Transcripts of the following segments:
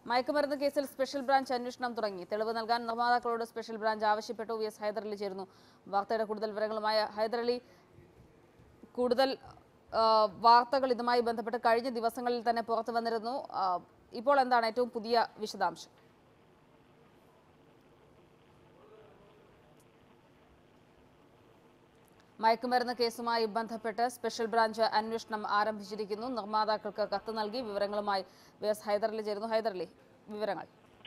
മയക്കുമരുന്ന് കേസിൽ special branch അന്വേഷണം തുടങ്ങി തെളിവ് നൽകാൻ നിർമ്മാതാക്കളോട് സ്പെഷ്യൽ ബ്രാഞ്ച് ആവശ്യപ്പെട്ടു വി എസ് ഹൈദരലി ചേരുന്നു വാർത്തയുടെ കൂടുതൽ വിവരങ്ങളുമായ ഹൈദരലി കൂടുതൽ ആ, വാർത്തകൾ ഇതുമായി ബന്ധപ്പെട്ട് കഴിഞ്ഞ ദിവസങ്ങളിൽ തന്നെ പുറത്തു വന്നിരുന്നു ആ, ഇപ്പോൾ എന്താണ് ഏറ്റവും പുതിയ വിശദാംശം മയക്കുമരുന്ന് കേസുമായി ബന്ധപ്പെട്ട് സ്പെഷ്യൽ ബ്രാഞ്ച് അന്വേഷണം ആരംഭിച്ചിരിക്കുന്നു നിർമ്മാതാക്കൾക്ക് കത്ത് നൽകി വിവരങ്ങളുമായി വി എസ് ഹൈദരലി ചേരുന്നു ഹൈദരലി വിവരങ്ങൾ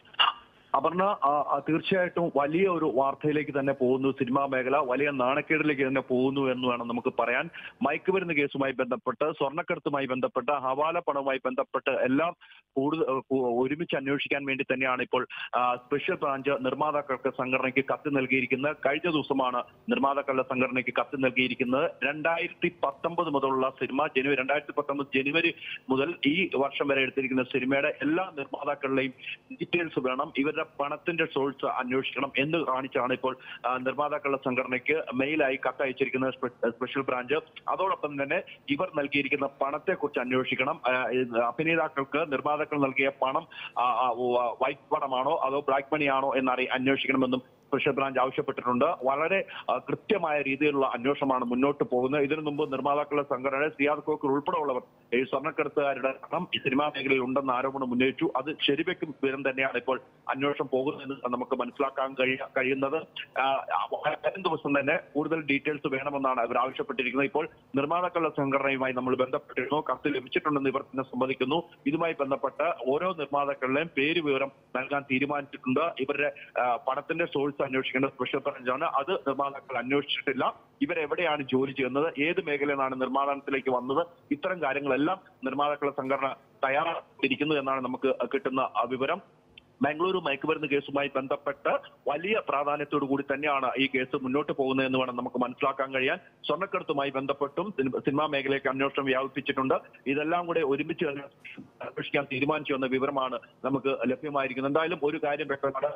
അപർണ ആ, ആ, തീർച്ചയായിട്ടും വലിയ ഒരു വാർത്തയിലേക്ക് തന്നെ പോകുന്നു സിനിമാ മേഖല വലിയ നാണക്കേടിലേക്ക് തന്നെ പോകുന്നു എന്ന് വേണം നമുക്ക് പറയാൻ മയക്കുമരുന്ന് കേസുമായി ബന്ധപ്പെട്ട് സ്വർണ്ണക്കടത്തുമായി ബന്ധപ്പെട്ട് ഹവാല പണവുമായി ബന്ധപ്പെട്ട് എല്ലാം കൂടുതൽ കു- ഒരുമിച്ച് അന്വേഷിക്കാൻ വേണ്ടി തന്നെയാണ് ഇപ്പോൾ ആ, സ്പെഷ്യൽ ബ്രാഞ്ച് നിർമ്മാതാക്കൾക്ക് സംഘടനയ്ക്ക് കത്ത് നൽകിയിരിക്കുന്നത് കഴിഞ്ഞ ദിവസമാണ് നിർമ്മാതാക്കളുടെ സംഘടനയ്ക്ക് കത്ത് നൽകിയിരിക്കുന്നത് രണ്ടായിരത്തി പത്തൊമ്പത് മുതലുള്ള സിനിമ ജനുവരി രണ്ടായിരത്തി പത്തൊമ്പത് ജനുവരി മുതൽ ഈ വർഷം വരെ എടുത്തിരിക്കുന്ന സിനിമയുടെ എല്ലാ നിർമ്മാതാക്കളുടെയും ഡീറ്റെയിൽസ് വേണം ഇവരുടെ പണത്തിന്റെ സോഴ്സ് അന്വേഷിക്കണം എന്ന് കാണിച്ചാണ് ഇപ്പോൾ ആ, നിർമ്മാതാക്കളുടെ സംഘടനയ്ക്ക് മെയിലായി കത്തയച്ചിരിക്കുന്ന സ്പെ- സ്പെഷ്യൽ ബ്രാഞ്ച് അതോടൊപ്പം തന്നെ ഇവർ നൽകിയിരിക്കുന്ന പണത്തെ കുറിച്ച് അന്വേഷിക്കണം ആ, ഇത് അഭിനേതാക്കൾക്ക് നിർമ്മാതാക്കൾ നൽകിയ പണം ആ, ആ, വ- വൈറ്റ് പണമാണോ അതോ ബ്ലാക്ക് മണി ആണോ എന്നറി അന്വേഷിക്കണമെന്നും സ്പെഷ്യൽ ബ്രാഞ്ച് ആവശ്യപ്പെട്ടിട്ടുണ്ട് വളരെ ആ, കൃത്യമായ രീതിയിലുള്ള അന്വേഷണമാണ് മുന്നോട്ട് പോകുന്നത് ഇതിനു മുമ്പ് നിർമ്മാതാക്കളുടെ സംഘടന സിയാദ് കോക്കർ ഉൾപ്പെടെയുള്ളവർ ഈ സ്വർണ്ണക്കടത്തുകാരുടെ പണം ഈ സിനിമാ മേഖലയിൽ ഉണ്ടെന്ന് ആരോപണം ഉന്നയിച്ചു അത് ശരിവെക്കും വിവരം തന്നെയാണ് ഇപ്പോൾ അന്വേഷണം പോകുന്നതെന്ന് നമുക്ക് മനസ്സിലാക്കാൻ കഴിയ കഴിയുന്നത് ആ, വരും ദിവസം തന്നെ കൂടുതൽ ഡീറ്റെയിൽസ് വേണമെന്നാണ് അവർ ആവശ്യപ്പെട്ടിരിക്കുന്നത് ഇപ്പോൾ നിർമ്മാതാക്കളുടെ സംഘടനയുമായി നമ്മൾ ബന്ധപ്പെട്ടിരുന്നു കത്ത് ലഭിച്ചിട്ടുണ്ടെന്ന് ഇവർ തന്നെ സമ്മതിക്കുന്നു ഇതുമായി ബന്ധപ്പെട്ട് ഓരോ നിർമ്മാതാക്കളുടെയും പേര് വിവരം നൽകാൻ തീരുമാനിച്ചിട്ടുണ്ട് ഇവരുടെ ആ, പണത്തിന്റെ സോഴ്സ് അന്വേഷിക്കേണ്ട സ്പെഷ്യൽ ബ്രാഞ്ചാണ് അത് നിർമ്മാതാക്കൾ അന്വേഷിച്ചിട്ടില്ല ഇവരെവിടെയാണ് ജോലി ചെയ്യുന്നത് ഏത് മേഖലയിൽ നിന്നാണ് നിർമ്മാണത്തിലേക്ക് വന്നത് ഇത്തരം കാര്യങ്ങളെല്ലാം നിർമ്മാതാക്കളുടെ സംഘടന തയ്യാറാക്കിയിരിക്കുന്നു എന്നാണ് നമുക്ക് കിട്ടുന്ന ആ വിവരം ബാംഗ്ലൂരു മയക്കുമരുന്ന് കേസുമായി ബന്ധപ്പെട്ട് വലിയ പ്രാധാന്യത്തോടു കൂടി തന്നെയാണ് ഈ കേസ് മുന്നോട്ട് പോകുന്നതെന്ന് വേണം നമുക്ക് മനസ്സിലാക്കാൻ കഴിയാൻ സ്വർണ്ണക്കടത്തുമായി ബന്ധപ്പെട്ടും സിനിമ- സിനിമാ മേഖലയ്ക്ക് അന്വേഷണം വ്യാപിപ്പിച്ചിട്ടുണ്ട് ഇതെല്ലാം കൂടെ ഒരുമിച്ച് തന്നെ അന്വേഷിക്കാൻ തീരുമാനിച്ചു എന്ന വിവരമാണ് നമുക്ക് ലഭ്യമായിരിക്കുന്നത് എന്തായാലും ഒരു കാര്യം വ്യക്തമാണ്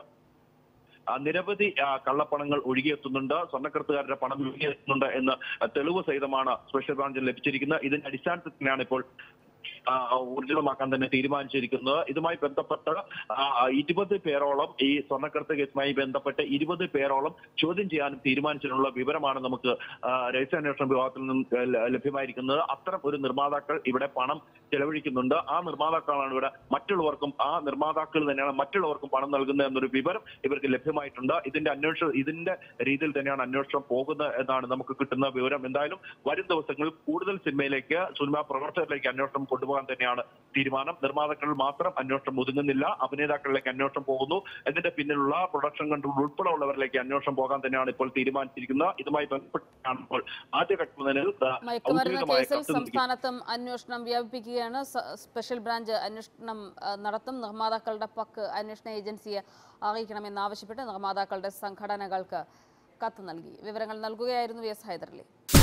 ആ, നിരവധി ആ, കള്ളപ്പണങ്ങൾ ഒഴുകിയെത്തുന്നുണ്ട് സ്വർണ്ണക്കടത്തുകാരുടെ പണം ഒഴുകിയെത്തുന്നുണ്ട് എന്ന് തെളിവ് സഹിതമാണ് സ്പെഷ്യൽ ബ്രാഞ്ചിന് ലഭിച്ചിരിക്കുന്നത് ഇതിന്റെ അടിസ്ഥാനത്തിലാണ് ഇപ്പോൾ ആ, ഊർജിതമാക്കാൻ തന്നെ തീരുമാനിച്ചിരിക്കുന്നത് ഇതുമായി ബന്ധപ്പെട്ട് ആ, ഇരുപത് പേരോളം ഈ സ്വർണ്ണക്കടത്ത് കേസുമായി ബന്ധപ്പെട്ട് ഇരുപത് പേരോളം ചോദ്യം ചെയ്യാനും തീരുമാനിച്ചിട്ടുള്ള വിവരമാണ് നമുക്ക് ആ, രഹസ്യാന്വേഷണ വിഭാഗത്തിൽ നിന്നും ആ, ല- ലഭ്യമായിരിക്കുന്നത് അത്തരം ഒരു നിർമ്മാതാക്കൾ ഇവിടെ പണം ചെലവഴിക്കുന്നുണ്ട് ആ നിർമ്മാതാക്കളാണ് ഇവിടെ മറ്റുള്ളവർക്കും ആ നിർമ്മാതാക്കൾ തന്നെയാണ് മറ്റുള്ളവർക്കും പണം നൽകുന്നത് എന്നൊരു വിവരം ഇവർക്ക് ലഭ്യമായിട്ടുണ്ട് ഇതിന്റെ അന്വേഷണം ഇതിന്റെ രീതിയിൽ തന്നെയാണ് അന്വേഷണം പോകുന്നത് എന്നാണ് നമുക്ക് കിട്ടുന്ന വിവരം എന്തായാലും വരും ദിവസങ്ങളിൽ കൂടുതൽ സിനിമയിലേക്ക് സിനിമാ പ്രവർത്തകരിലേക്ക് അന്വേഷണം കൊണ്ടുപോകാൻ തന്നെയാണ് തീരുമാനം നിർമ്മാതാക്കളിൽ മാത്രം അന്വേഷണം ഒതുങ്ങുന്നില്ല അഭിനേതാക്കളിലേക്ക് അന്വേഷണം പോകുന്നു ഇതിന്റെ പിന്നിലുള്ള പ്രൊഡക്ഷൻ കൺട്രോൾ ഉൾപ്പെടെയുള്ളവരിലേക്ക് അന്വേഷണം പോകാൻ തന്നെയാണ് ഇപ്പോൾ തീരുമാനിച്ചിരിക്കുന്നത് ഇതുമായി ബന്ധപ്പെട്ടാണ് ഇപ്പോൾ ആദ്യഘട്ടം തന്നെ മയക്കുമരുന്ന് ഔദ്യോഗികമായ കേസിൽ കത്ത് നൽകി. സംസ്ഥാനത്തും അന്വേഷണം വ്യാപിപ്പിക്കുകയാണ് സ- സ്പെഷ്യൽ ബ്രാഞ്ച് അന്വേഷണം ആ, നടത്തും നിർമ്മാതാക്കളുടെ പക്ക് അന്വേഷണ ഏജൻസിയെ അറിയിക്കണമെന്നാവശ്യപ്പെട്ട് നിർമ്മാതാക്കളുടെ സംഘടനകൾക്ക് കത്ത് നൽകി വിവരങ്ങൾ നൽകുകയായിരുന്നു വി എസ് ഹൈദരലി